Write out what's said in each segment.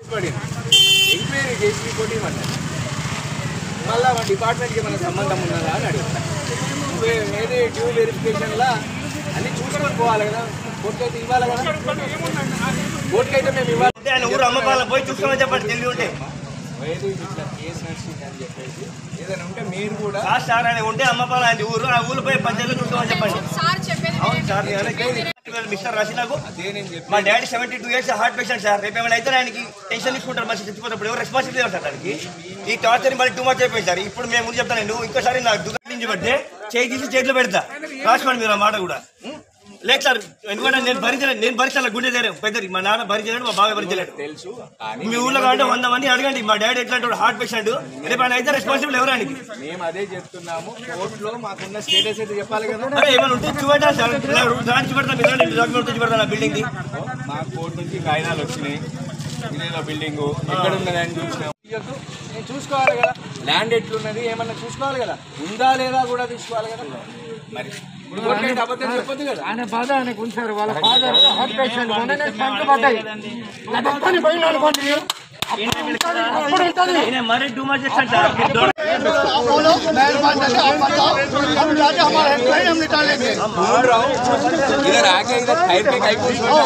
పడింది ఎంక్వైరీ చేసి రిపోర్ట్ ఇవ్వమన్నారు మళ్ళీ మా డిపార్ట్మెంట్కి ఏమైనా సంబంధం ఉన్నదా అని అడుగుతా ఏది డ్యూ వెరిఫికేషన్లా అన్ని చూసుకొని పోవాలి కదా కోర్టుకి అయితే ఇవ్వాలి కదా కోర్టుకి అయితే మేము ఇవ్వాలి అంటే ఆయన ఊరు అమ్మపాల పోయి చూసుకోమని చెప్పండి తెలివి ఉంటే ఏది ఇట్లా కేసు నడిచింది అని చెప్పేసి ఏదైనా ఉంటే మీరు కూడా ఆ సార్ ఆయన ఉంటే అమ్మపాల ఆయన ఊరు ఆ ఊరు పోయి పంచాయతీలో చూసుకోమని చెప్పండి సార్ చెప్పేది అవును సార్ నేను మిస్టర్ రాసి నాకు అదే నేను చెప్పి మా daddy seventy two years heart patient sir రేపు ఏమైనా అయితే ఆయనకి టెన్షన్ తీసుకుంటారు మనిషి చచ్చిపోతారు ఎవరు రెస్పాన్సిబిలిటీ ఉంటారు దానికి ఈ టార్చర్ మళ్ళీ టూ మచ్ అయిపోయింది సార్ ఇప్పుడు మేము ముందు చెప్తాను నువ్వు ఇంకోసారి నాకు దుకాణం నుంచి పడితే చేయి తీసి చేతిలో పెడతా రాసుకోండి మీరు ఆ మాట కూడా ఉం? లేదు సార్ ఎందుకంటే నేను భరించలేదు నేను భరించాలి గుండె లేరు పెద్దది మా నాన్న భరించలేడు మా బాగా భరించలేడు తెలుసు కానీ మీ ఊళ్ళో కాబట్టి వంద మంది అడగండి మా డాడీ ఎట్లాంటి హార్ట్ పేషెంట్ రేపు ఆయన అయితే రెస్పాన్సిబుల్ ఎవరానికి మేము అదే చెప్తున్నాము కోర్టులో మాకున్న స్టేటస్ అయితే చెప్పాలి కదా అరే ఏమైనా ఉంటే చూపెట్టా సార్ దాన్ని చూపెడతా మీరు డాక్యుమెంట్ చూపెడతా బిల్డింగ్ ది మా కోర్టు నుంచి కాగితాలు వచ్చినాయి ఇదేదో బిల్డింగ్ ఎక్కడ ఉన్నదని చూసినాం ఇయ్యొద్దు. నేను చూసుకోవాలి కదా ల్యాండ్ ఎట్లున్నది ఏమన్నా చూసుకోవాలి కదా ఉందా లేదా కూడా చూసుకోవాలి కదా మరి ఇప్పుడు కోర్టు అయితే అబద్ధం చెప్పొద్దు కదా ఆయన బాధ ఆయనకు ఉంచారు వాళ్ళ ఫాదర్ హార్ట్ పేషెంట్ మొన్ననే పంట పడ్డాయి నా పక్కన పోయిన అనుకోండి అప్పుడు ఉంటుంది ఈయన మరీ టూ మచ్ చేస్తాడు సార్ మీరు దూరం- आप बोलो मेहरबान करके आप बताओ हम जाके हमारा हेल्पलाइन हम निकालेंगे बोल रहा हूँ इधर आके इधर खैर के कहीं कुछ होना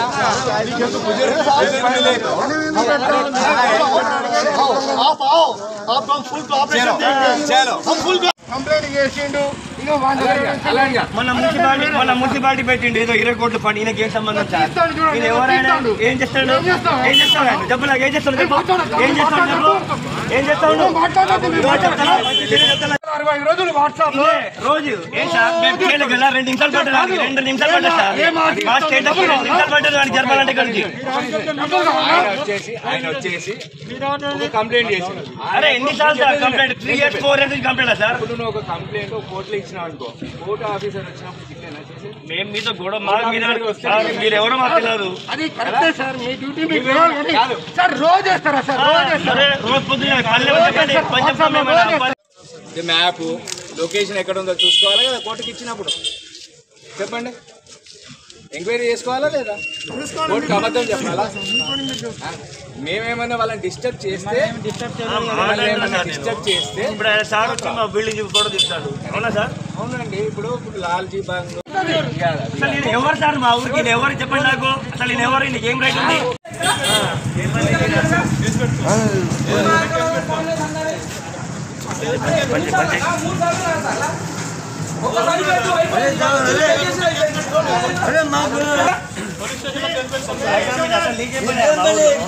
आओ, आप आओ आप हम फुल कोऑपरेशन देंगे चलो हम फुल కంప్లైంట్ చేసిండు ఇంకా వాళ్ళు అలాగే మన మున్సిపాలిటీ మన మున్సిపాలిటీ పెట్టిండు ఏదో ఇరవై కోట్ల పని ఈయనకి ఏం సంబంధం సార్ తీస్తాడు చూడండి, ఈయన ఎవరైనా తీస్తాడు. ఏం చేస్తాడు ఏం చేస్తావు? ఏం చేస్తాడు ఆయన? చెప్పు నాకు ఏం చేస్తాడు చెప్పు. మాట్లాడు, ఏం చేస్తాడు చెప్పు. ఏం చేస్తాడు నువ్వు? మాట్లాడొద్దు, మీరు నువ్వు చెప్తావా? నేను చెప్తానా? అరవై రోజులు వాట్సాప్ లో ఇదే రోజు ఏం సార్ మేము చేయలేదు కదా రెండు నిమిషాలు పట్టదు నాకు రెండు నిమిషాలు పట్టదు సార్ ఏం ఆగి- మా స్టేట్ రెండు నిమిషాలు పట్టదు వాడికి జరపాలంటే కలిసి ఆయన వచ్చేసి ఆయన వచ్చేసి ఒక కంప్లైంట్ చేసి అరే ఎన్నిసార్లు sir complaint three years four years complaint sir ఇప్పుడు నువ్వు ఒక కంప్లైంట్ కోర్టులో ఇచ్చినావు అనుకో కోర్టు ఆఫీసర్ వచ్చినప్పుడు ఇట్లేనా చేసేది మేము మీతో గొడవ మా మీద సార్, మీరు ఎవరో మాకు తెలియదు అది కరెక్టే సార్ మీ డ్యూటీ మీకు తెలియాలి కానీ సార్ రోజు వేస్తారా సార్ రోజు వేస్తారా సరే రోజు పొద్దున్న పల్లె చెప్పండి కొంచెం సమయం అయినా ఇది మ్యాప్ లొకేషన్ ఎక్కడ ఉందో చూసుకోవాలి కదా కోర్టుకి ఇచ్చినప్పుడు చెప్పండి ఎంక్వైరీ చేసుకోవాలా లేదా కోర్టుకి అబద్ధం చెప్పాలా ఆ? మేమేమన్నా వాళ్ళని డిస్టర్బ్ చేస్తే వాళ్ళని ఏమన్నా డిస్టర్బ్ చేస్తే ఇప్పుడు ఆయన సార్ వచ్చి మా బిల్డింగ్ ఫోటో తీస్తాడు అవునా సార్ అవునండి ఇప్పుడు ఇప్పుడు లాల్జీ బాగ్ అసలు ఈయన ఎవరు సార్ మా ఊరికి ఈయన ఎవరు చెప్పండి నాకు అసలు ఈయన ఎవరు ఈయనకి ఏం రైట్ ఉంది అసలు నీకు చెప్పండి మా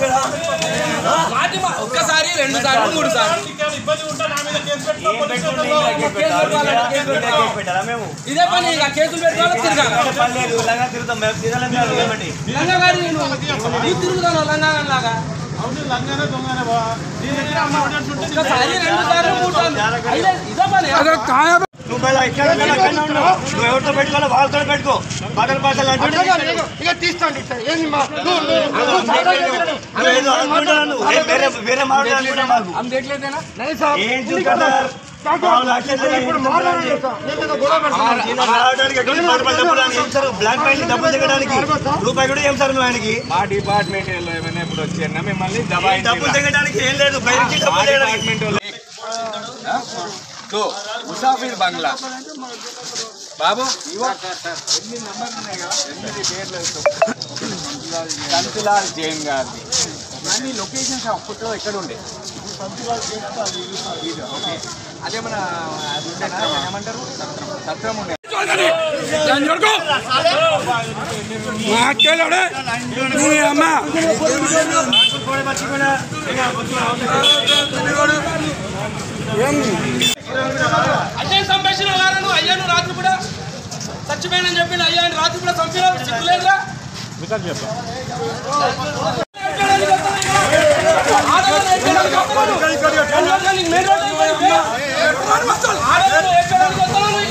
ఊరు. ఒక్కసారి రెండు సార్లు మూడు సార్లు ఏం పెట్టుకుంటే ఇంకా కేసు పెట్టాలా? ఇంకా కేసు పెట్టాలా మేము ఇదే పని ఇక కేసులు పెట్టుకోవాలి తిరగాలి పర్లేదు ఇలాగా తిరుగుతాం మేము తిరగలేం కాదు ఏమండి లంగా గారి నేను నువ్వు తిరుగుతాను లంగా లాగా ఒక్కసారి రెండు సార్లు మూడు సార్లు అయితే ఇదే పని నువ్వు మళ్ళీ ఇక్కడ ఇక్కడ ఇక్కడ ఉన్నావు. నువ్వు ఎవరితో పెట్టుకోవాలో వాళ్ళతో పెట్టుకో బదల్ బదల్ అంటుంటే ఇక తీసుకోండి సార్ ఏంది మా నువ్వు- నువ్వు- నువ్వు సాదా చెప్పండి. నువ్వు ఏదో అనుకుంటున్నావు నువ్వు. ఏ వేరే వేరే మాట్లాడుకుంటున్నావు మాకు हम देख लेते ना नहीं साहब ఏం చూసుకుంటా మామూలు యాక్షన్ లేదు. ఇప్పుడు మాట్లాడండి సార్ నేను ఏదో గొడవ పెడుతున్నాను. ఈయన రావడానికి ఎటువంటి పడపడి డబ్బులు అని ఏం సార్ బ్లాక్ మైల్ డబ్బులు దిగడానికి రూపాయి కూడా ఏం సార్ నువ్వు ఆయనకి మా డిపార్ట్మెంట్ వాళ్ళు ఏమైనా ఇప్పుడు వచ్చారన్నా మిమ్మల్ని డబ్బులు దబాయించారు దిగడానికి ఏం లేదు బయటికి మా డబ్బులు దిగడానికి డిపార్ట్మెంట్ వాళ్ళు సో ముసాఫిర్ బంగ్లా బాబు ఇవో ఎన్ని నంబర్లు ఉన్నాయి కదా ఎనిమిది పేర్లు సంతులాల్ జైన్ గారిది ఇవన్నీ లొకేషన్స్ అప్పట్లో ఎక్కడ ఉండే ఇది, ఓకే. అదే మన అది ఉండేనా? ఏమంటారు సత్రం ఉండే అయ్యా సంభాషణ వారను అయ్యాను రాత్రి కూడా చచ్చిపోయానని చెప్పి అయ్యాను రాత్రి కూడా చంపినా సిగ్గులేదురా ఆడవాళ్ళు ఎక్కడానికి వస్తున్నారు? ఆడవాళ్ళు ఎక్కడానికి వస్తున్నారు?